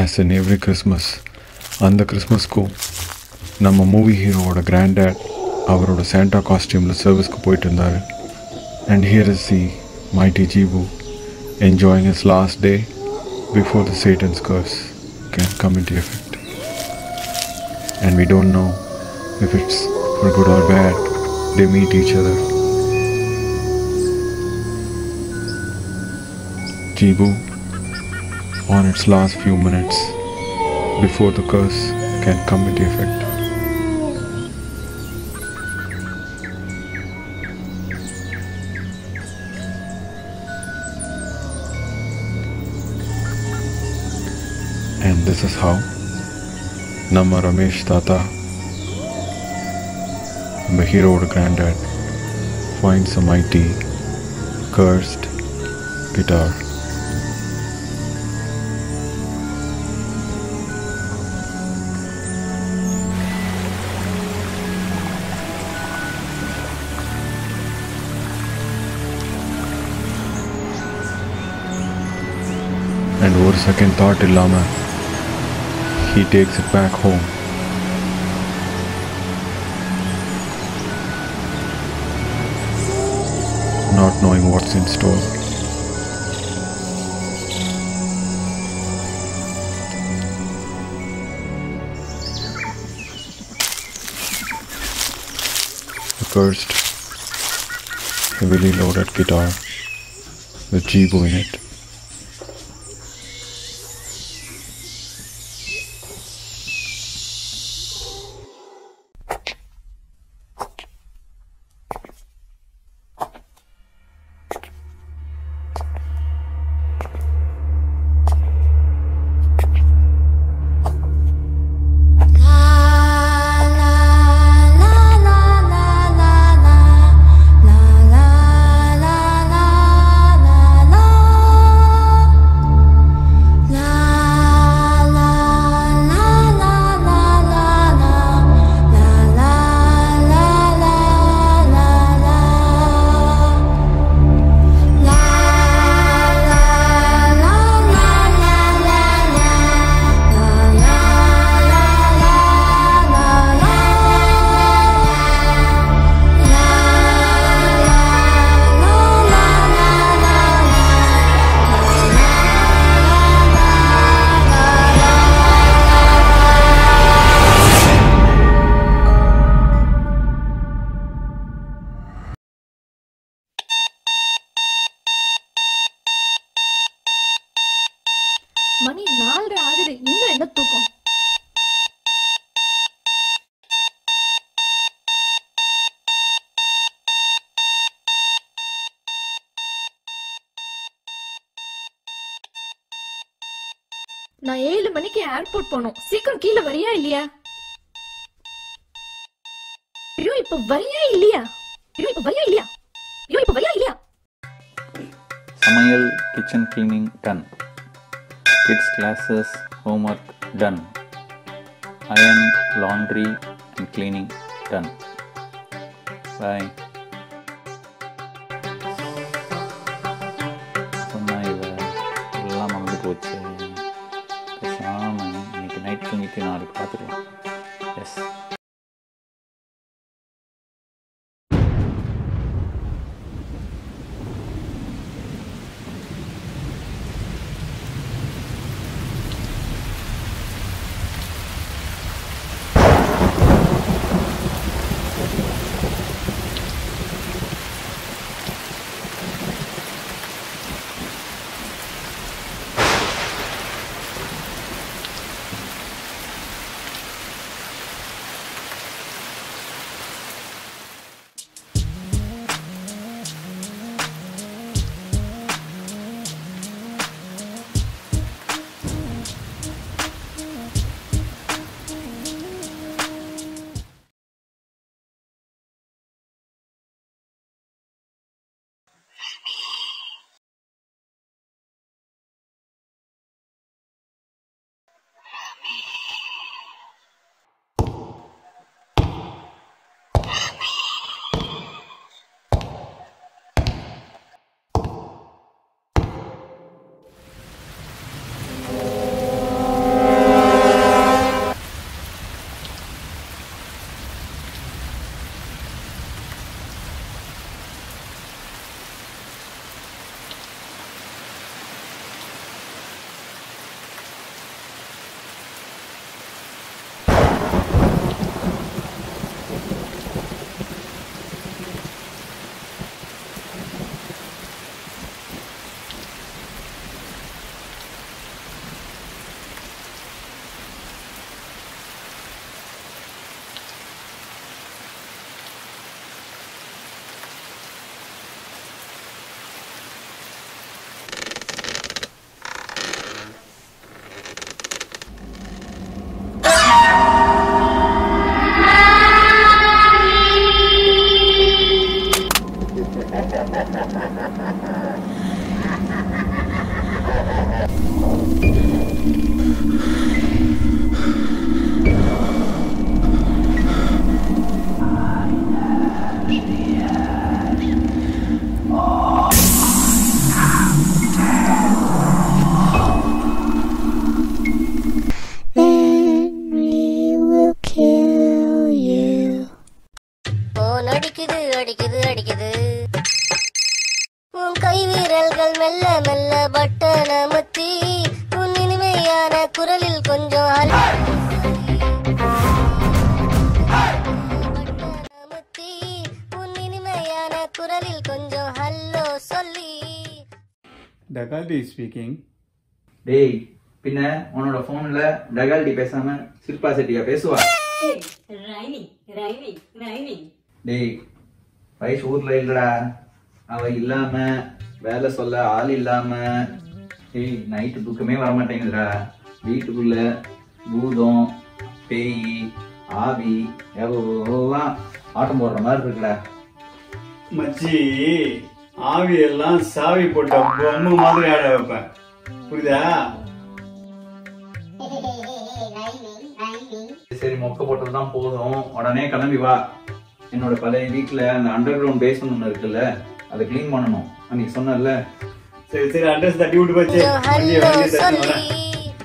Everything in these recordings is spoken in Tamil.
ஆஸ் இன் எவ்ரி கிறிஸ்மஸ் அந்த கிறிஸ்மஸ்க்கும் நம்ம மூவி ஹீரோவோட கிராண்ட் டேட் அவரோட சாண்டா காஸ்டியூமில் சர்வீஸ்க்கு போயிட்டு இருந்தார் and here is the mighty Jibu enjoying his last day before the Satan's curse can come into effect. And we don't know if it's for good or bad, they meet each other. Jibu, on its last few minutes before the curse can come into effect. And this is how Nama Ramesh Tata, the hero granddad, finds a mighty, cursed guitar. And ஒரு செகண்ட் தாட் இல்லாமல் he takes it back home. Not knowing what's in store. The cursed, heavily loaded guitar with Jibu in it. மணி நாலரை ஆகுது இன்னும் என்ன தூக்கம் நான் ஏழு மணிக்கு ஏர்போர்ட் போகணும் சீக்கிரம் கீழே வரியா இல்லையா ஐயோ இப்ப வரியா இல்லையா ஐயோ இப்ப வரியா இல்லையா ஐயோ இப்ப வரியா இல்லையா சமையல் kitchen cleaning done kids classes homework done iron laundry and cleaning done bye சொன்னா இவ எல்லாம் மறந்து போச்சு பேசாம இன்னைக்கு நைட் தூங்கிட்டு நாளைக்கு பார்த்துக்கலாம் எஸ் போன் அடிக்குது அடிக்குது அடிக்குது உன் கை வீரல்கள் மெல்ல மெல்ல பட்டன முத்தி உன் இனிமையான குரலில் கொஞ்சம் அல- பட்டன முத்தி, உன் இனிமையான குரலில் கொஞ்சம் ஹல்லோ சொல்லி டகால்டி ஸ்பீக்கிங் டேய் பின்ன உன்னோட போன்ல டகால்டி பேசாம சில்பா செட்டியா பேசுவா ரைமிங் ரைமிங் ரைமிங் டேய் வயசு ஊர்ல இல்லடா அவ இல்லாம வேலை சொல்ல ஆள் இல்லாம டேய் நைட்டு தூக்கமே வர மாட்டேங்குதுடா வீட்டுக்குள்ள பூதம் பேய் ஆவி எவ்வளோலாம் ஆட்டம் போடுற மாதிரி இருக்குடா மச்சி ஆவி எல்லாம் சாவி போட்ட பொம்மை மாதிரி ஆட வைப்பேன் புரியுதா சரி மொக்க போட்டதுதான் போதும் உடனே கிளம்பி வா என்னோட பழைய வீட்டுல அந்த அண்டர் கிரவுண்ட் பேஸ்மெண்ட் ஒன்று இருக்குல்ல அதை க்ளீன் பண்ணணும் அன்னைக்கு சொன்னல சரி சரி அட்ரஸ் தட்டி விட்டு போச்சு கொஞ்சம் வண்டியை ஹல்லோ வண்டியை தட்டி சொல்லி வரேன்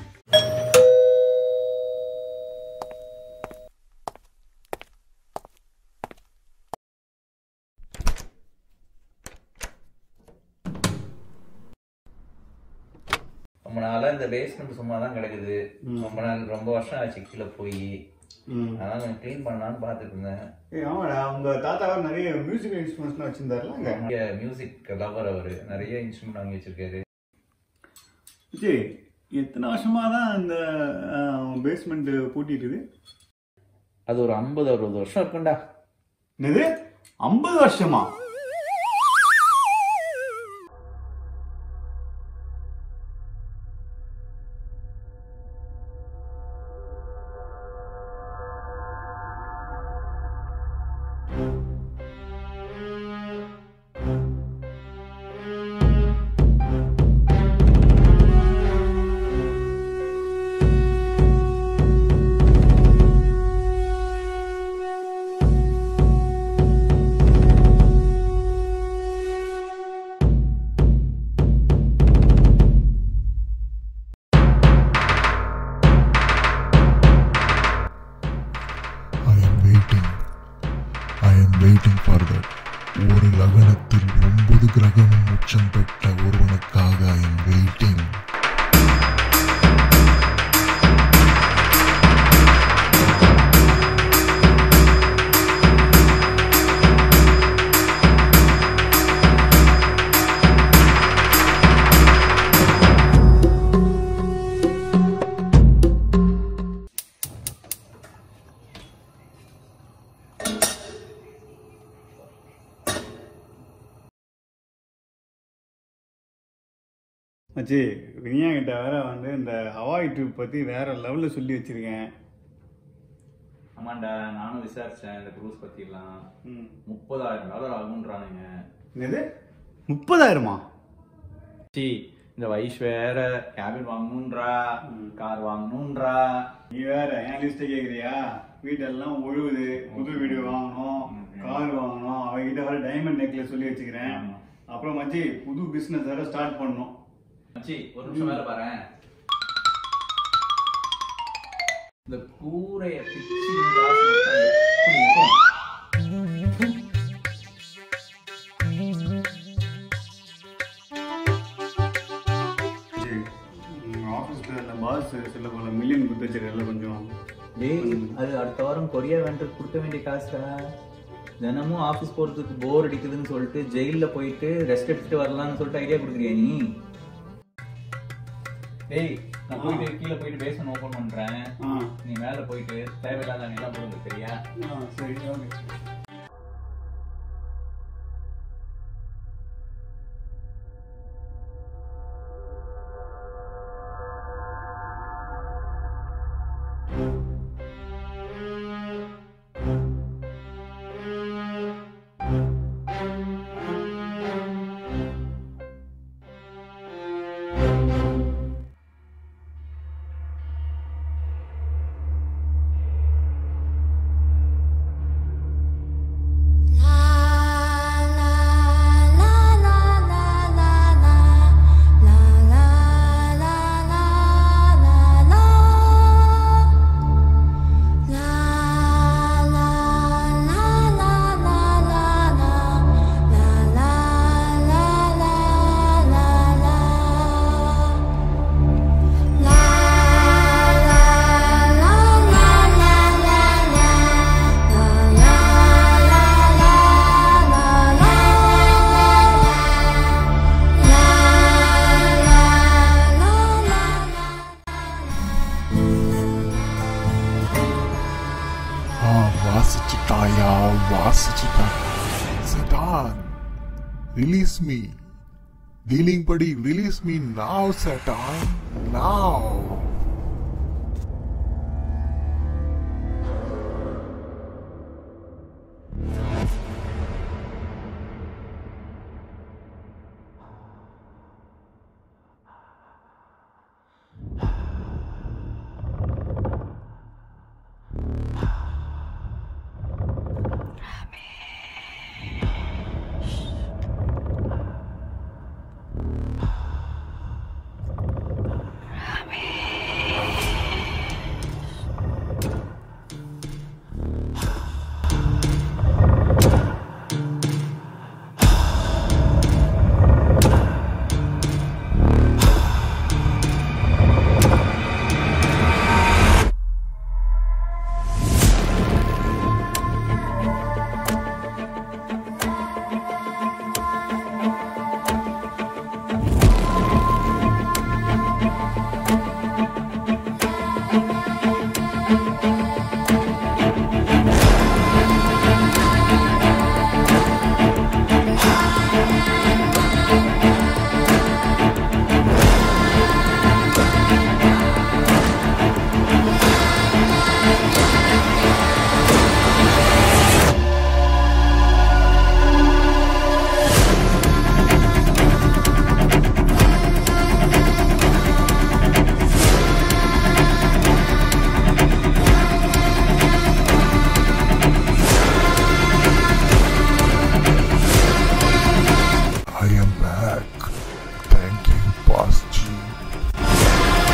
ரொம்ப நாளா இந்த பேஸ்மெண்ட் சும்மா தான் கிடக்குது ரொம்ப நாள் ரொம்ப வருஷம் ஆச்சு கீழே போய் ம். அதான் கொஞ்சம் க்ளீன் பண்ணலாம்னு பார்த்துட்டு இருந்தேன் ஏய் ஆமாடா உங்க தாத்தா நிறைய மியூசிக் இன்ஸ்ட்ருமெண்ட்ஸ் வச்சிருந்தாருல அங்க நிறைய மியூசிக் லவர் அவரு நிறைய இன்ஸ்ட்ருமெண்ட் வாங்கி வச்சிருக்காரு மச்சி எத்தனை வருஷமா தான் அந்த பேஸ்மெண்ட் பூட்டிட்டு அது ஒரு ஐம்பது அறுபது வருஷம் இருக்கும்டா என்னது ஐம்பது வருஷமா I am waiting. I am waiting for that. ஒரு லகனத்தில் ஒன்பது கிரகமும் உச்சம் பெற்ற ஒருவனுக்காக I am waiting. மச்சி வினியா கிட்ட வேற வந்து இந்த ஹவாய் ட்ரிப் பத்தி வேற லெவல்ல சொல்லி வச்சிருக்கேன் ஆமாண்டா நானும் விசாரிச்சேன் இந்த க்ரூஸ் பத்திலாம் ம். முப்பதாயிரம் டாலர் ஆகுன்றானுங்க என்னது முப்பதாயிரமா சி இந்த வயசு வேற கேபின் வாங்கணுன்றா கார் வாங்கணுன்றா நீ வேற என் லிஸ்ட் கேக்குறியா வீடெல்லாம் ஒழுகுது புது வீடு வாங்கணும் கார் வாங்கணும் அவகிட்ட வேற டைமண்ட் நெக்லஸ் சொல்லி வச்சுக்கிறேன் ஆமா. அப்புறம் மச்சி புது பிசினஸ் வேற ஸ்டார்ட் பண்ணணும் மச்சி ஒரு நிமிஷம் வேற பாரு இந்த கூரைய பிச்சு காசு கொடுத்தா எப்படி இருக்கும் ஆஃபீஸ்ல அந்த பாஸ் சில பல மில்லியன் கொடுத்து வச்சிருக்கல கொஞ்சம் டேய் அது அடுத்த வாரம் கொரியா வெண்டர் கொடுக்க வேண்டிய காசுடா தினமும் ஆபீஸ் போறதுக்கு போர் அடிக்குதுன்னு சொல்லிட்டு ஜெயில்ல போயிட்டு ரெஸ்ட் எடுத்துட்டு வரலாம்னு சொல்லிட்டு ஐடியா கொடுக்குறியா நீ டேய் நான் போயிட்டு கீழே போயிட்டு பேசணும் ஓபன் பண்றேன் ஆ நீ மேல போயிட்டு தேவையில்லாத எல்லாம் போடுங்க சரியா ஆ சரி okay Release me. Dealing buddy, release me now, Satan. Now. I am back. Thank you, Boss G.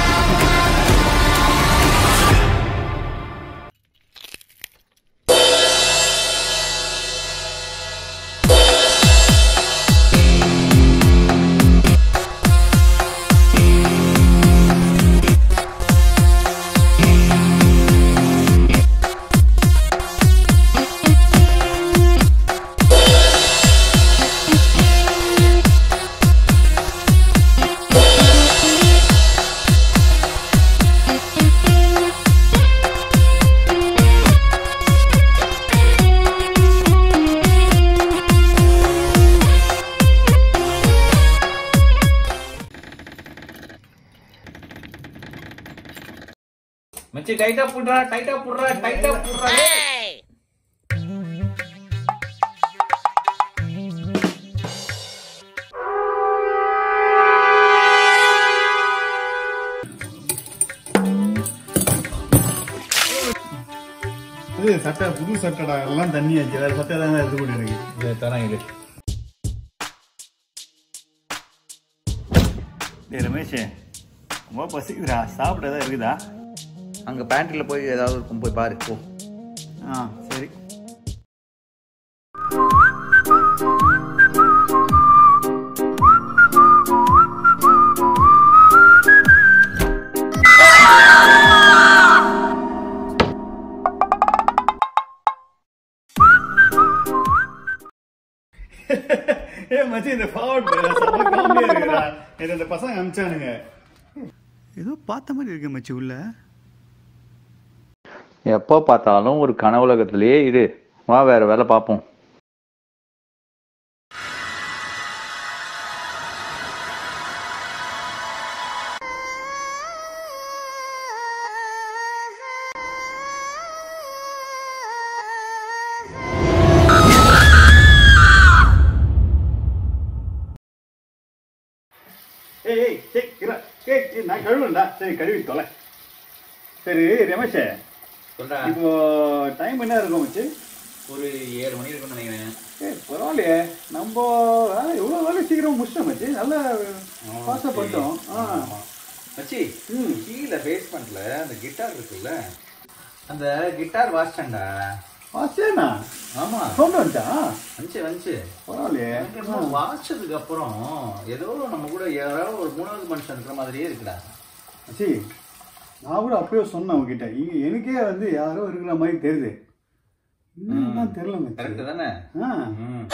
மச்சி டைட்டா புடுறா டைட்டா புடுறா டைட்டா புடுறா இது சட்டை புது சட்டைடா எல்லாம் தண்ணி ஆச்சு வேற சட்டை தான் எடுத்து கொண்டு இருக்கு இதை தரேன் இது டேய் ரமேஷ் ரொம்ப பசிக்குதுடா சாப்பிட ஏதாவது இருக்குதா அங்க பேண்ட்ரில போய் ஏதாவது இருக்கும் போய் பாரு போ ஆ சரி ஏ மச்சி இந்த ஃபார்வர்ட் செம்ம காமெடியா இருக்குடா எனக்கு இந்த பசங்க அனுப்பிச்சானுங்க ஏதோ பார்த்த மாதிரி இருக்கு மச்சி உள்ள எப்போ பார்த்தாலும் ஒரு கனவுலகத்திலேயே இரு வா வேற வேலை பார்ப்போம் ஏய் ஏய் ஏய் இரு. ஏய் ஏய், நான் கழுவுண்டா சரி கழுவி தொலை சரி ரமேஷ் சொல்றா இப்போ டைம் என்ன இருக்கும் மச்சி ஒரு ஏழு மணி இருக்கும்னு நினைக்கிறேன் ஏய் பரவாயில்லையே நம்ம ஆ, எவ்வளோ வேலை சீக்கிரம் முடிச்சிட்டோம் மச்சி நல்லா ஃபாஸ்ட்டாக பண்ணிட்டோம் ஆ மச்சி ம். கீழே பேஸ்மெண்ட்ல அந்த கிட்டார் இருக்குல்ல அந்த கிட்டார் வாசிச்சேன்டா வாசியாண்ணா ஆமா சவுண்ட் வந்துச்சா வந்துச்சு வந்துச்சு பரவாயில்லையே எனக்கு என்னமோ வாசிச்சதுக்கு அப்புறம் ஏதோ நம்ம கூட யாராவது ஒரு மூணாவது மனுஷன் இருக்கிற மாதிரியே இருக்குடா மச்சி நான் கூட அப்பயே சொன்னேன் உங்ககிட்ட இங்க எனக்கே வந்து யாரோ இருக்கிற மாதிரி தெரியுது என்ன தெரியல மச்சி கரெக்ட் தானே ஆ ம்.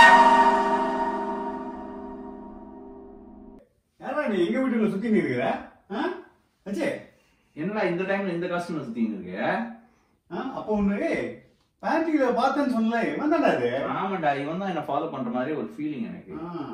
யாரா நீ எங்க வீட்டுல சுத்தி இருக்கிற ஆ மச்சி என்னடா இந்த டைம்ல இந்த காஸ்டியூம் சுத்திங்க இருக்கு ஆ அப்போ ஒன்று பேண்டிக்ல பார்த்தேன்னு சொன்னல இவன் தான்டா அது ஆமாண்டா இவன் தான் என்ன ஃபாலோ பண்ற மாதிரி ஒரு ஃபீலிங் எனக்கு ஆ.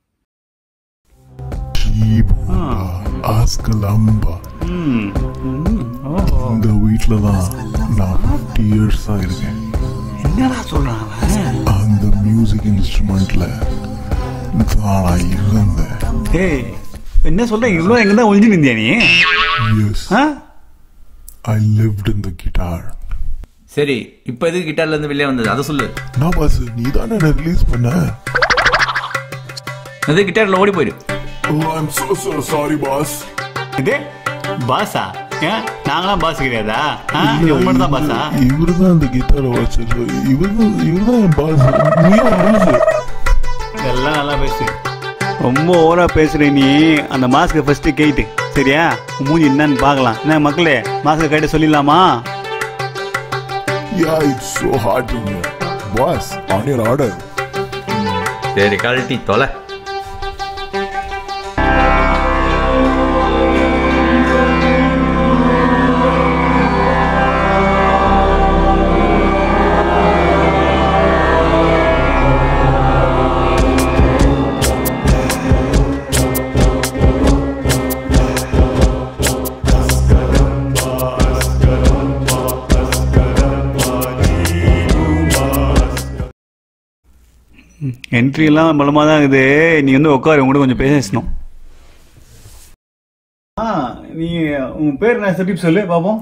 ஜீபா ஆஸ்கலம்பா ம். ம். ஓஹோ. இந்த வீட்ல தான் நான் ஃபிஃப்டி இயர்ஸா இருக்கேன் என்னடா சொல்றான் அவன்? அந்த மியூசிக் இன்ஸ்ட்ருமெண்ட்ல தான் நான் இருந்தேன் ஏய் என்ன சொல்ற இவ்வளோ எங்க தான் ஒளிஞ்சு நிந்தியா நீ எஸ் ஆ? I lived in the guitar சரி இப்போ எதுக்கு கிட்டார்ல இருந்து வெளியே வந்தது அதை சொல்லு நான் பாஸ் நீ தானே ரிலீஸ் பண்ண அது கிட்டார்ல ஓடி போயிரு oh I'm so so sorry boss இது பாஸா ஏன் நாங்களாம் பாஸ் கிடையாதா ஆ? இவன் மட்டும் தான் பாஸா இவரு தான் அந்த கிட்டாரை வச்சாரு இவர் இவர் தான் என் பாஸ் நீ பாஸ் எல்லாம் நல்லா பேசு ரொம்ப ஓவரா பேசுற நீ அந்த மாஸ்க்கு ஃபர்ஸ்ட் கேட்டு சரியா உன் மூஞ்சி என்னன்னு பார்க்கலாம் என்ன மக்களே மாஸ்க்கு கைட்ட சொல்லிடலாமா Yeah, it's so hard in here. Boss, on your order. சரி கழட்டி தொலை என்ட்ரி எல்லாம் பலமா தான் இருக்குது நீ வந்து உட்காரு உங்கள்கிட்ட கொஞ்சம் பேசணும் ஆ நீ உன் பேர் என்ன சட்டிப் சொல்லு பாப்போம்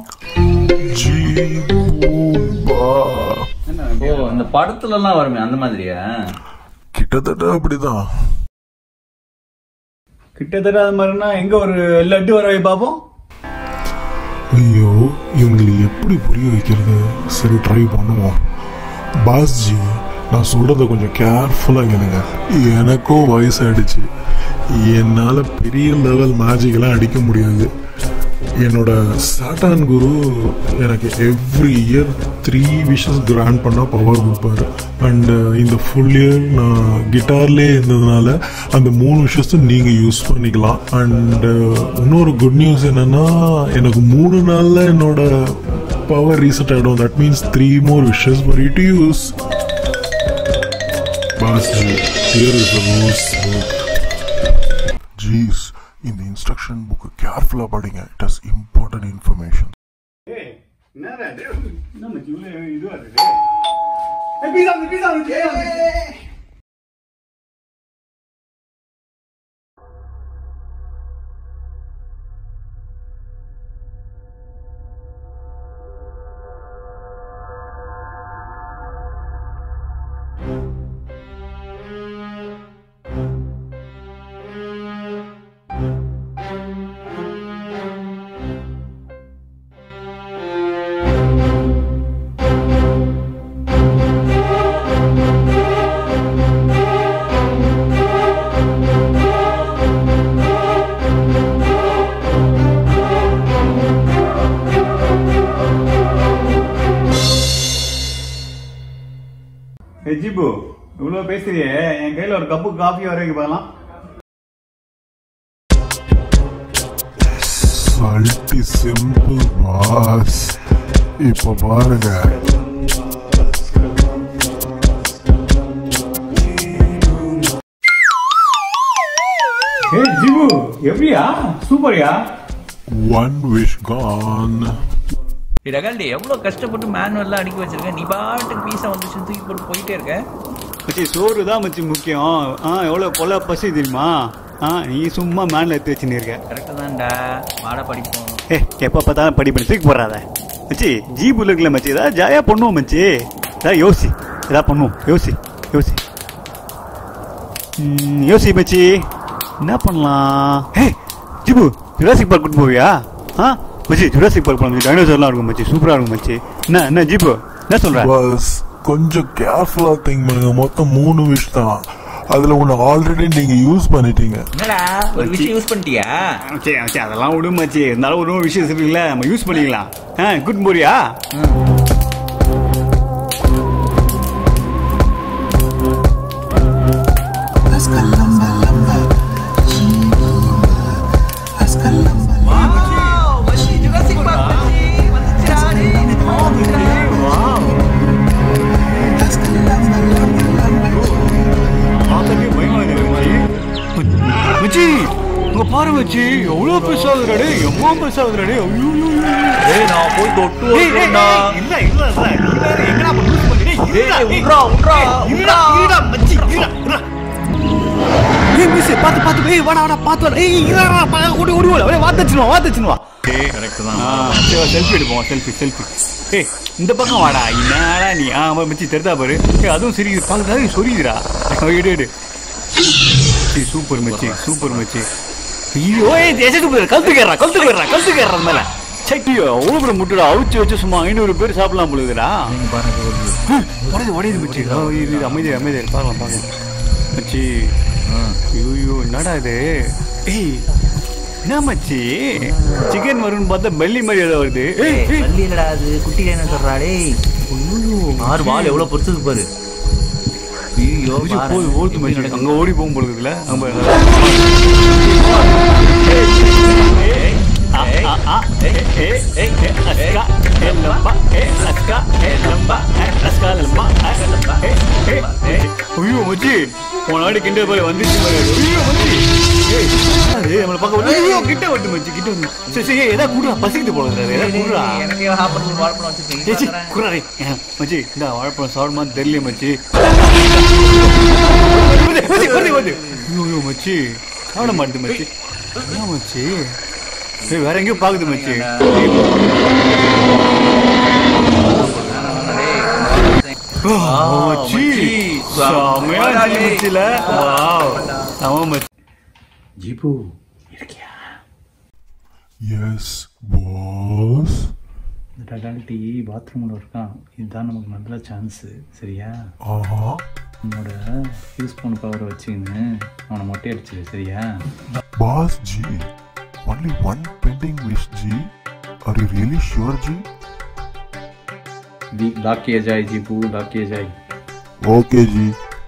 ஜீபூபா. ஓ இந்த படத்துல எல்லாம் வருமே அந்த மாதிரியா கிட்டத்தட்ட அப்படிதான் கிட்டத்தட்ட அது மாதிரினா எங்க ஒரு லட்டு வர வை பாப்போம் ஐயோ இவங்களுக்கு எப்படி புரிய வைக்கிறது சரி ட்ரை பண்ணுவோம் பாஸ் ஜி நான் சொல்றத கொஞ்சம் கேர்ஃபுல்லா கேளுங்க எனக்கும் வயசாயிடுச்சு என்னால பெரிய லெவல் மேஜிக்லாம் அடிக்க முடியாது என்னோட சாட்டான் குரு எனக்கு every year three wishes grant பண்ணால் பவர் கொடுப்பாரு அண்ட் இந்த ஃபுல் இயர் நான் கிட்டார்லேயே இருந்ததுனால அந்த மூணு விஷயத்தையும் நீங்கள் யூஸ் பண்ணிக்கலாம் அண்ட் இன்னொரு குட் நியூஸ் என்னன்னா எனக்கு மூணு நாளில் என்னோட பவர் ரீசெட் ஆகிடும் that means three more wishes for you to use boss here is the rules ஜீஸ் இந்த இன்ஸ்ட்ரக்ஷன் புக்கு கேர்ஃபுல்லாக படிங்க இட் ஹஸ் இம்பார்ட்டன்ட் இன்ஃபர்மேஷன் ஏ ஜிபு இவ்வளவு பேசுறியே என் கையில ஒரு கப்பு காஃபி வரைக்கும் பார்க்கலாம் சல்ட்டி சிம்பிள் பாஸ் இப்போ பாருங்க ஏ ஜிபு எப்படியா சூப்பர்யா ஒன் விஷ் கான் ரகால்டி எவ்வளவு கஷ்டப்பட்டு மேனுவல்லாம் அடிக்க வச்சிருக்க நீ பாட்டுக்கு பீஸா வந்துச்சு தூக்கி போட்டு போயிட்டே இருக்க மச்சி சோறு தான் மச்சி முக்கியம் ஆ எவ்வளவு கொலை பசி தெரியுமா ஆ நீ சும்மா மேன்ல எடுத்து வச்சுன்னு இருக்க கரெக்டு தான்டா வாட படிப்போம் ஏ எப்போ பார்த்தாலும் படி பண்ணி தூக்கி போடுறாத மச்சி ஜீபு இருக்குல்ல மச்சி ஏதாவது ஜாலியாக பண்ணுவோம் மச்சி ஏதாவது யோசி ஏதாவது பண்ணுவோம் யோசி யோசி ம், யோசி மச்சி என்ன பண்ணலாம் ஏ ஜீபு ஜுராசிக் பார்க் கூட்டு போவியா ஆ மச்சி ஜுராசிக் பார்க் போகலாம் டைனோசர்லாம் இருக்கும் மச்சி சூப்பராக இருக்கும் மச்சி என்ன என்ன ஜீபு என்ன சொல்ற பாஸ் கொஞ்சம் கேர்ஃபுல்லா திங்க் பண்ணுங்க மொத்தம் மூணு விஷ் தான் அதுல ஒன்னு ஆல்ரெடி நீங்க யூஸ் பண்ணிட்டீங்க என்னடா ஒரு விஷயம் யூஸ் பண்ணிட்டியா சரி சரி அதெல்லாம் விடும் மச்சி இருந்தாலும் ஒரு விஷயம் இருக்குல்ல நம்ம யூஸ் பண்ணிக்கலாம் ஆ குட் போறியா மச்சி உங்க பாரு மச்சி எவ்வளவு பெருசாகுதுடா டேய் எவ்வளவு பெருசாகுதுடா டேய் ஐயோ ஐயோ, ஐயோ. ஏய் நான் போய் தொட்டு டேய், டேய், வரணும்டா. டேய், இல்ல இல்ல இல்ல இல்ல எங்கடா அப்ப லூஸ் பண்ணி டேய் டேய், இல்லடா, டேய். உட்றா, உட்றா, இருடா, இருடா, மச்சி, இருடா, இருடா. ஏய், மிஸ், பாத்து, பாத்து, ஏய், வாடா, வாடா, பாத்து வாடா. ஏய், இருடா, இருடா, பா, ஓடி, ஓடி, ஓடி. அப்படியே வாத்தடிச்சுன்னு வா, வாத்தடிச்சுன்னு வா. ஆ, சரி, selfie எடுப்போம், selfie, selfie. ஏய், இந்த பக்கம் வாடா என்னடா நீ ஆ ஆமா, மச்சி தெரிதா பாரு ஏய் அதுவும் சரி பாக்குதா சொரியுதுடா எடு எடு மச்சி, சூப்பர் மச்சி சூப்பர் மச்சி ஐயோ ஏய் தேசத்து போயிரு கழுத்து கேறா கழுத்து கேறா கழுத்து கேறா மேல சட்டியோ அவ்வளோ கூட முட்டுடா அவிச்சு வச்சு சும்மா ஐநூறு பேர் சாப்பிடலாம் பொழுதுடா உடையுது உடையுது மச்சி ஆ, இரு, இரு, அமைதி அமைதி இரு, பார்க்கலாம் பார்க்கலாம் மச்சி ஐயோ என்னடா இது ஏய் என்ன மச்சி சிக்கன் வரும்னு பார்த்தா பெல்லி மாதிரி ஏதோ வருது ஏய், ஏய். வள்ளி இல்லடா அது குட்டி என்ன சொல்றா டேய் ஆறு வால் எவ்வளவு பொறுத்துக்கு பாரு ஐயோ மச்சி, போகுது ஓடுது மச்சி அங்க ஓடி போகும் பொழுதுல அங்க ஐயோ மச்சி போன வாடி கிண்டல் போய் வந்துச்சு பாரு. ஐயோ மச்சி ஏய், அது நம்மள பார்க்க வந்து ஐயோ கிட்ட வந்து மச்சி கிட்ட வந்து சரி சரி ஏதா குடுறா பசிக்குது போல இருக்குது ஏதா குடுறா எனக்கு ஹாப்பர் வாழைப்பழம் ஏச்சி வச்சிருக்கீங்க குறாரே மச்சி இந்த வாழைப்பழம் சாப்பிடுமான்னு தெரியல மச்சி வருது, வருது, வருது, வருது. ஐயோ ஐயோ மச்சி சாப்பிட மாட்டேது மச்சி என்ன மச்சி ஏய் வேற எங்கேயோ பாக்குது மச்சி ஓ, மச்சி செமையா இருந்துச்சு மச்சில வாவ் ஆமா மச்சி ஜிபு எஸ் பாஸ் இந்த டகாலிட்டி பாத்ரூமில் இருக்கான் இதுதான் நமக்கு நல்ல சான்ஸு சரியா ஆஹா உன்னோட யூஸ் பண்ண பவரை வச்சுக்கின்னு அவனை மொட்டை அடிச்சிரு சரியா boss ji only one pending wish ji are you really sure ji दी लाख किया जाए जीपू लाख किया जाए ஓகே ஜி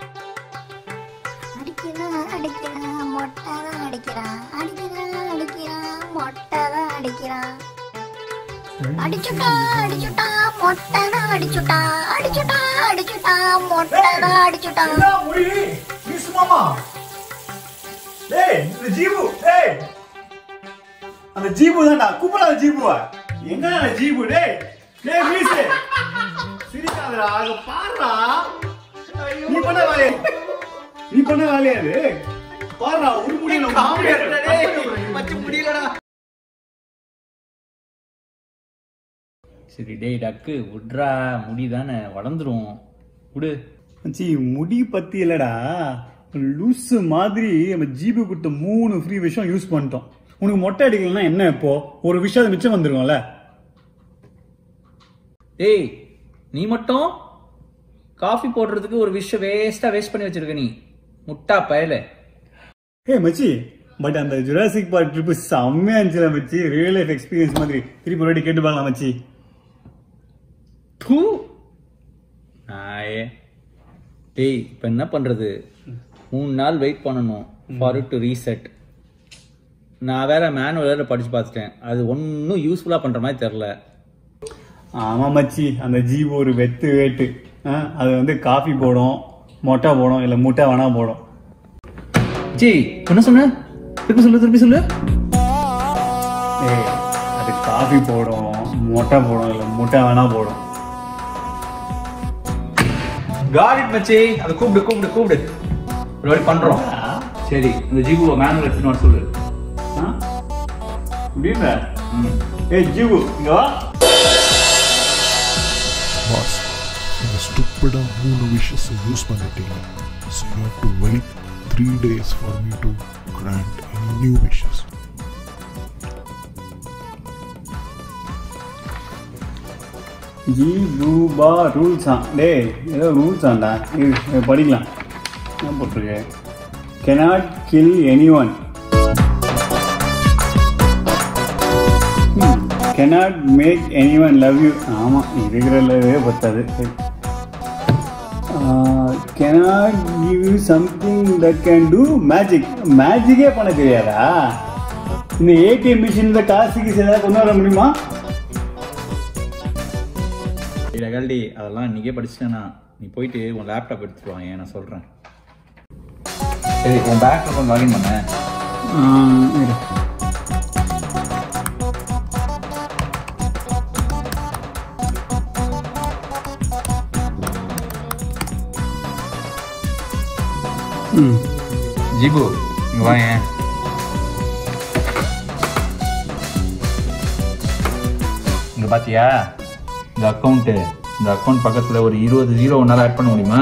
அடிக்கிறான் அடிக்கிறான் மொட்டை தான் அடிக்கிறான் அடிக்கிறான் அடிக்கிறான் மொட்டை தான் அடிக்கிறான் அடிச்சுட்டா அடிச்சுட்டா மொட்டை தான் அடிச்சுட்டா அடிச்சுட்டா அடிச்சுட்டா மொட்டை தான் அடிச்சுட்டா டேய் இந்த ஜீபு டேய் அந்த ஜீபு தான்டா கூப்பிடாத ஜீபுவா எங்க அந்த ஜீபு டேய் டேய் மீசு சிரிக்காதடா அங்க பாருடா நீ பண்ண வேலையா நீ பண்ண வேலையா இது பாருடா ஒரு முடியல மச்சு முடியலடா சரி டேய் டக்கு விட்றா முடி தானே வளர்ந்துரும் விடு மச்சி முடி பத்தி இல்லடா லூசு மாதிரி நம்ம ஜிபி கொடுத்த மூணு ஃப்ரீ விஷயம் யூஸ் பண்ணிட்டோம் உனக்கு மொட்டை அடிக்கலன்னா என்ன இப்போ ஒரு விஷயம் அது மிச்சம் வந்துருக்கும்ல டேய் நீ மட்டும் காஃபி போடுறதுக்கு ஒரு விஷயம் வேஸ்டா வேஸ்ட் பண்ணி வச்சிருக்க நீ முட்டா பயல ஏ மச்சி பட் அந்த ஜுராசிக் பார்க் ட்ரிப் செம்மையா இருந்துச்சுல மச்சி ரியல் லைஃப் எக்ஸ்பீரியன்ஸ் மாதிரி திருப்பி ஒரு வாட்டி கேட்டு பார்க்கலாம் மச்சி பூ நாயே டேய் இப்போ என்ன பண்றது மூணு நாள் வெயிட் பண்ணணும் ஃபார் டு ரீசெட் நான் வேற மேனுவல் வேற படிச்சு பார்த்துட்டேன் அது ஒன்றும் யூஸ்ஃபுல்லாக பண்ற மாதிரி தெரில ஆமா மச்சி அந்த ஜீபு ஒரு வெத்து வேட்டு ஆ, அது வந்து காஃபி போடும் மொட்டை போடும் இல்ல முட்டை வேணா போடும் ஜி என்ன சொன்ன திருப்பி சொல்லு திருப்பி சொல்லு ஏய் அது காஃபி போடும் மொட்டை போடும் இல்ல முட்டை வேணா போடும் காட் மச்சி அதை கூப்பிடு கூப்பிடு கூப்பிடு ஒரு வாட்டி பண்றோம் சரி இந்த ஜிபுவை மேனுவல் எடுத்துன்னு வர சொல்லு ஆ? முடியல ஏய் ஜீபு இங்க வா பாஸ் இந்த ஸ்டூப்பிடாக மூணு விஷயத்தை யூஸ் பண்ணிட்டீங்க so you have to wait three days for me to grant any new wishes ji ரூபா ரூல்ஸா டேய் ஏதோ ரூல்ஸ் ஆண்டா இது இது படிக்கலாம் என்ன போட்டிருக்கு cannot kill any one cannot make any one love you ஆமாம் இருக்கிற லவ்வே பத்தாது cannot give you something that can do magic மேஜிக்கே பண்ண தெரியாதா இந்த ஏடிஎம் மிஷினில் காசுக்கு ஏதாவது கொண்டு வர முடியுமா டகல்டி அதெல்லாம் இன்னைக்கே படிச்சிட்டேனா நீ போயிட்டு உன் லேப்டாப் எடுத்துட்டு வாங்க நான் சொல்றேன் சரி உன் பேக்ல கொஞ்சம் லாகின் பண்ண இரு ம் ஜிபு இங்க வாங்க இங்க பாத்தியா இந்த அக்கௌண்ட் இந்த அக்கௌண்ட் பக்கத்துல ஒரு இருபது ஜீரோ உன்னால ஆட் பண்ண முடியுமா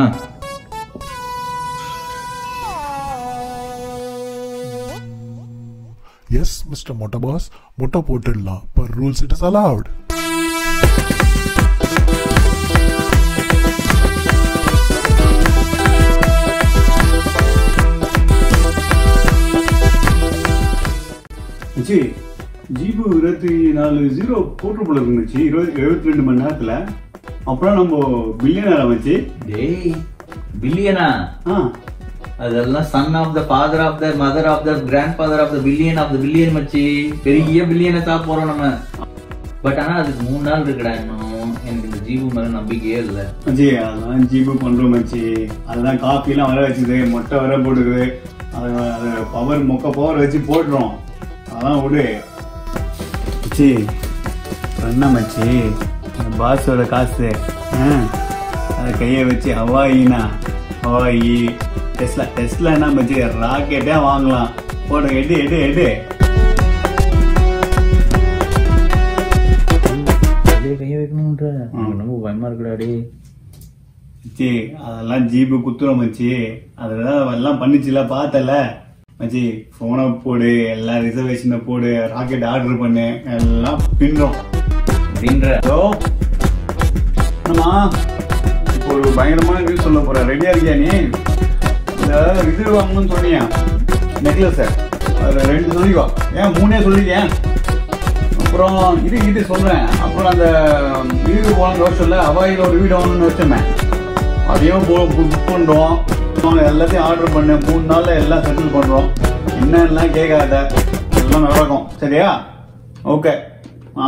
எஸ் மிஸ்டர் மொட்டை பாஸ் முட்டை போட்டுடலாம் per rules it is allowed மச்சி ஜீபு இருபத்தி நாலு ஜீரோ போட்டு போல இருந்துச்சு இருபது எழுபத்தி ரெண்டு மணி நேரத்தில் அப்புறம் நம்ம பில்லியனர் மச்சி டேய் பில்லியனா ஆ அதெல்லாம் son of the father of the mother of the grand father of the billion of the billion மச்சி பெரிய பில்லியனை சாப்பிட போறோம் நம்ம பட் ஆனா அதுக்கு மூணு நாள் இருக்குடா இன்னும் எனக்கு இந்த ஜீவு மேல நம்பிக்கையே இல்லை மச்சி அதெல்லாம் ஜீபு பண்றோம் மச்சி அதுதான் காப்பிலாம் வர வச்சுது மொட்டை வர போடுது அது அது பவர் மொக்க பவர் வச்சு போட்டுரும் அதெல்லாம் விடு மச்சி என்ன மச்சி அந்த பாஸோட காசு ஆ, அதை கையை வச்சு ஹவாயினா ஹவாயி டெஸ்லா டெஸ்லா என்ன மச்சி ராக்கெட்டே வாங்கலாம் போட எடு எடு எடு கையை வைக்கணும்ன்ற ரொம்ப பயமா இருக்குடா டே மச்சி அதெல்லாம் ஜீபு குத்துறோம் மச்சி அதெல்லாம் எல்லாம் பண்ணிச்சுல பார்த்தல மச்சி போனை போடு எல்லா ரிசர்வேஷனை போடு ராக்கெட் ஆர்டர் பண்ணு எல்லாம் பின்றோம் அப்படின்ற ஹலோ ஆமா இப்போ ஒரு பயங்கரமான நியூஸ் சொல்ல போறேன் ரெடியா இருக்கியா நீ இந்த இது வாங்கணும்னு சொன்னியா நெக்லஸ் அது ரெண்டு சொல்லிக்கோ ஏன் மூணே சொல்லிக்கேன் அப்புறம் இது இது சொல்றேன் அப்புறம் அந்த வீடு போன வருஷம்ல அவாயில் ஒரு வீடு வாங்கணும்னு வச்சோமே அதையும் புக் பண்றோம் அவங்க எல்லாத்தையும் ஆர்டர் பண்ணு மூணு நாள்ல எல்லாம் செட்டில் பண்றோம் என்னெல்லாம் கேட்காத எல்லாம் நடக்கும் சரியா ஓகே ஆ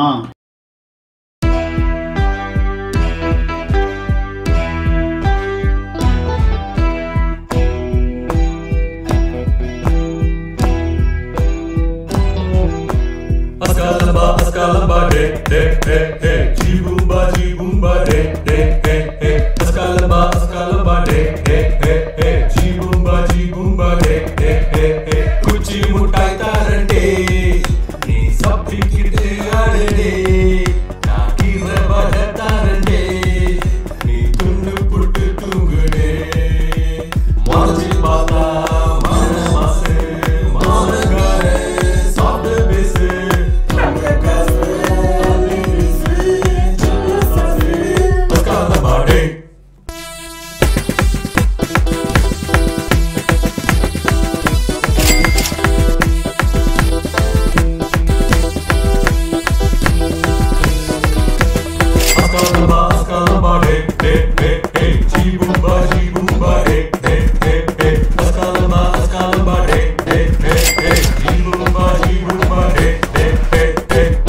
Ascalamba, Ascalamba, de, de, de, de, Jibumba, Jibumba, de, de, de, de, Ascalamba, Ascalamba, de, de, de, de, Jibumba, Jibumba, de, de, de, de, குச்சி முட்டாய் தாரண்டே நீ சப்பிக்கிட்டு ஆடடே நான் கீரை வட தாரண்டே நீ துண்டு புட்டு தூங்குடே மாஞ்சி பார்த்தா மான மாசு மானகார சாப்பிட்டு பேசு நம்ம காசு அள்ளி வீசு சின்ன சாசு அஸ்காலமாடே Ascalamba, Ascalamba, de, de, de, de, Jibumba, Jibumba, de, de, de, de, Ascalamba, Ascalamba, de, de, de, de, Jibumba, Jibumba, de, de, de, de.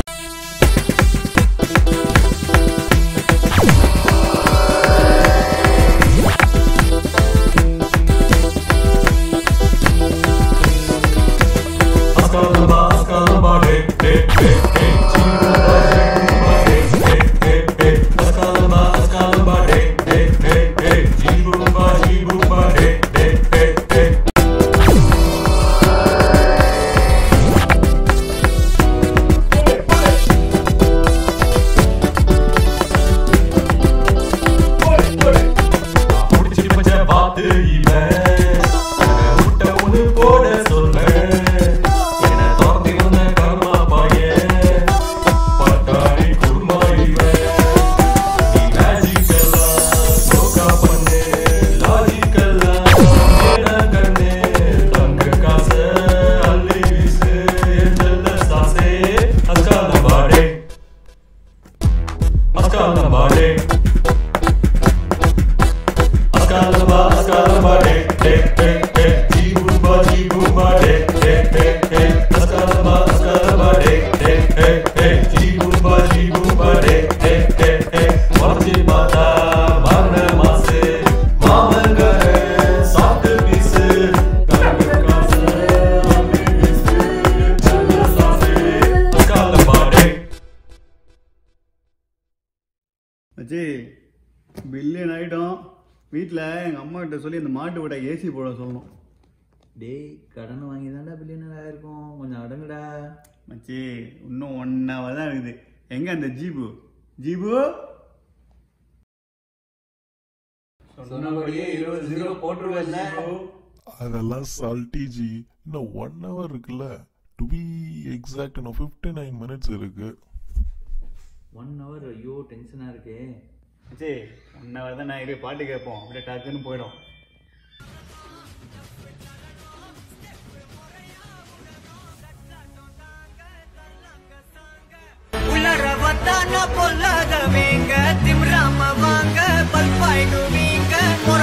Ascalamba, Ascalamba, de, de, de, de, Jibumba, Jibumba, de, de, de, de, Ascalamba, Ascalamba, de, de, de, de, Jibumba, Jibumba, de, de, de, de. முடிச்சு வச்ச பாத்து இவன் முட்டை ஒண்ணு போட சொல்ல என திறந்திருந்த கர்மா பையன் பட்டாணி குருமா இவன் நீ மேஜிக்கலா சோகா பண்ணு லாஜிக்கலா ஏன கண்ணு தங்க காசு அள்ளி வீசு எந்த சாசே அஸ்கால பாடே அஸ்கால பாடே Ascalamba, Ascalamba, de, de, de, de, Jibumba, Jibumba, de, de, de, de, Ascalamba, Ascalamba, de, de, de, de, Jibumba, Jibumba, de, de, de, de, Marci Bata, Marna Mase, Mamangare, Soft Piece, Tangu Kasa, Ami Piece, மச்சி பில்லியன் ஆகிட்டோம் வீட்டில் எங்கள் அம்மா கிட்ட சொல்லி இந்த மாட்டு விட ஏசி போட சொல்லணும் டேய் கடன் வாங்கி தான்டா பில்லியனர் ஆயிருக்கும் கொஞ்சம் அடங்குடா மச்சி இன்னும் ஒன் ஹவர் தான் இருக்குது எங்க அந்த ஜீபு ஜீபு சொன்னபடியே இருபது ஜீரோ போட்டுருவேன்ல அதெல்லாம் சால்ட்டி ஜி இன்னும் ஒன் ஹவர் இருக்குல்ல டு பி எக்ஸாக்ட் இன்னும் ஃபிஃப்டி நைன் மினிட்ஸ் இருக்கு ஒன் ஹவர் ஐயோ டென்ஷனா இருக்கே மச்சி ஒன் ஹவர் தான் நான் இரு பாட்டு கேட்போம் அப்படியே டக்குன்னு போயிடும் உலரவத்தான பொல்லாதவங்க திம்ராம வாங்க பல்பாயிடுவீங்க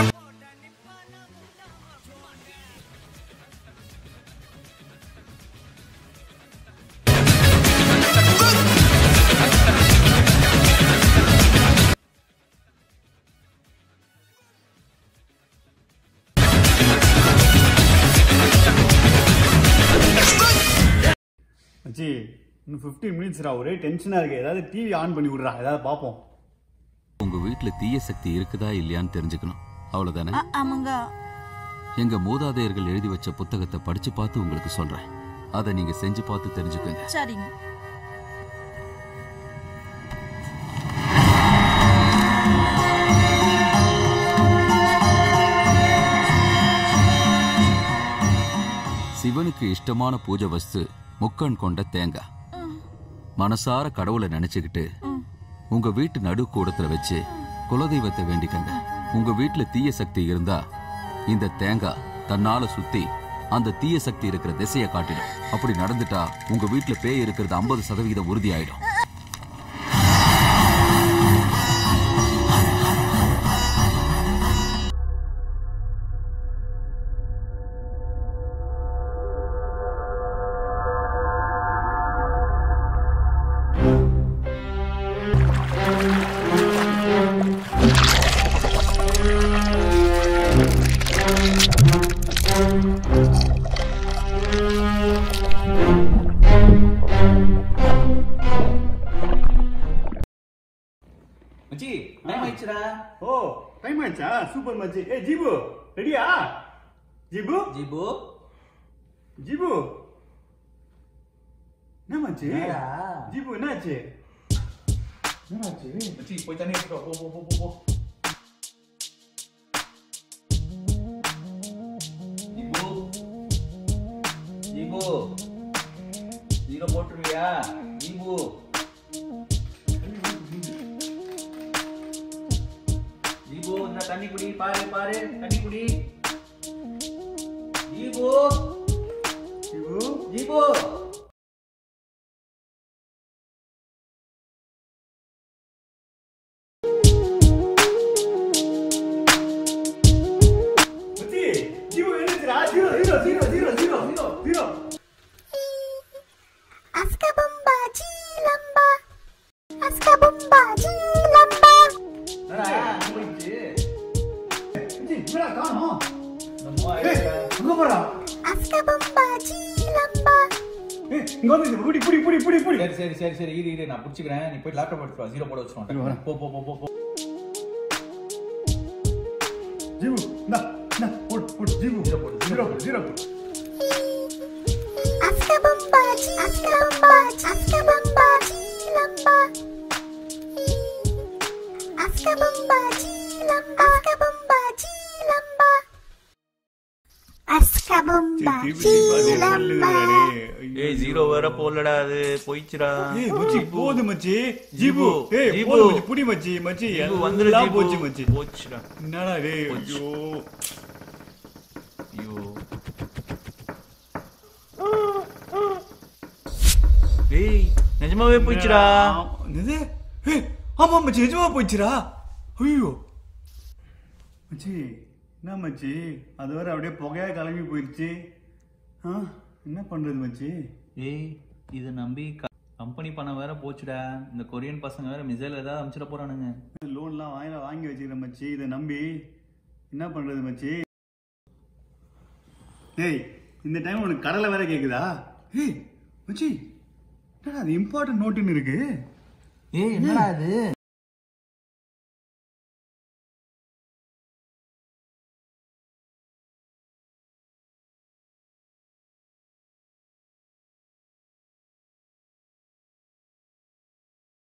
மச்சி இன்னும் ஃபிஃப்டீன் மினிட்ஸ்ரா ஒரே டென்ஷனாக இருக்கு ஏதாவது டிவி ஆன் பண்ணி விட்றா ஏதாவது பார்ப்போம் உங்க வீட்ல தீய சக்தி இருக்குதா இல்லையான்னு தெரிஞ்சுக்கணும் அவ்வளவுதானே ஆமாங்க எங்க மூதாதையர்கள் எழுதி வச்ச புத்தகத்தை படிச்சு பார்த்து உங்களுக்கு சொல்றேன் அதை நீங்க செஞ்சு பார்த்து தெரிஞ்சுக்கோங்க சரிங்க சிவனுக்கு இஷ்டமான பூஜை வஸ்து முக்கண் கொண்ட தேங்காய் மனசார கடவுளை நினைச்சுக்கிட்டு உங்க வீட்டு நடு கூடத்துல வச்சு குலதெய்வத்தை வேண்டிக்கங்க உங்க வீட்டுல தீய சக்தி இருந்தா இந்த தேங்காய் தன்னால சுத்தி அந்த தீய சக்தி இருக்கிற திசையை காட்டிடும் அப்படி நடந்துட்டா உங்க வீட்டுல பேய் இருக்கிறது ஐம்பது சதவிகிதம் உறுதியாயிடும் மச்சி டைம் ஆயிடுச்சுடா ஓ டைம் ஆயிடுச்சா சூப்பர் மச்சி ஏ ஜீபு ரெடியா ஜீபு ஜிபு ஜீபு என்ன மச்சி என்னடா? ஜீபு என்னாச்சு மச்சி போய் தண்ணி எடுத்துட்டு வா. போ போ போ போ போ ஜிபு ஜிபு ஜீரோ போட்டுருவியா ஜிபு ஜிபு இந்த தண்ணி குடி பாரு பாரு தண்ணி குடி ஜிபு ஜீபு ஜிபு மச்சி ஜீபு என்னாச்சுடா zero zero zero zero zero zero zero அஸ்க பொம்பா ஜீ லம்பா அஸ்க பொம்பா ஜீ லம்பா என்னடா அங்க போயிடுச்சு மச்சி என்னடா காணோம் நம்ம ஏய் அங்க போறா அஸ்க பொம்பா ஜீ லம்பா ஏய் இங்க வந்து புடி புடி புடி புடி புடி சரி சரி சரி சரி இரு இரு நான் பிடிச்சிக்கிறேன் நீ போய் லேப்டாப் எடுத்து வா ஜீரோ போட வச்சுருவான் போ போ போ போ போ ஜீபு இந்தா இந்தா போடு போடு ஜீபு ஜீரோ போடு ஜீரோ போடு ஜீரோ போடு அஸ்க பொம்பா ஜீ அஸ்க பொம்பா அஸ்க பொம்பா ஜீ லம்பா அஸ்க பொம்பா ஜீ லம்பா அஸ்க பொம்பா ஜீ லம்பா அஸ்க பொம்பா ஜீ லம்பா ஏய் ஜீரோ வேற போடலடா அது போயிச்சுடா ஏய் மச்சி போது மச்சி ஜீபு ஏய் ஜீபு. போது மச்சி புடி மச்சி மச்சி ஜீபு வந்துரு எல்லாம் ஜீபு. போச்சு மச்சி போச்சுடா என்னடா டேய் போச்சு. ஐயோ ஐயோ டேய் நிஜமாவே போயிச்சுடா என்னது ஏய் ஆமா மச்சி நிஜமா போச்சுடா ஐயோ மச்சி என்ன மச்சி அது வேற அப்படியே புகையா கிளம்பி போயிடுச்சு ஆ என்ன பண்றது மச்சி ஏய் இதை நம்பி கம்பெனி பணம் வேற போச்சுடா இந்த கொரியன் பசங்க வேற மிசைல் ஏதாவது அனுப்பிச்சிட போறானுங்க லோன்லாம் வாங்கி வாங்கி வச்சுக்கிறேன் மச்சி இதை நம்பி என்ன பண்றது மச்சி ஏய் இந்த டைம் உனக்கு கடலை வேற கேக்குதா ஏய் மச்சி என்னடா அது இம்பார்ட்டன்ட் நோட்டுன்னு இருக்கு ஏய் என்னடா இது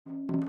ஆ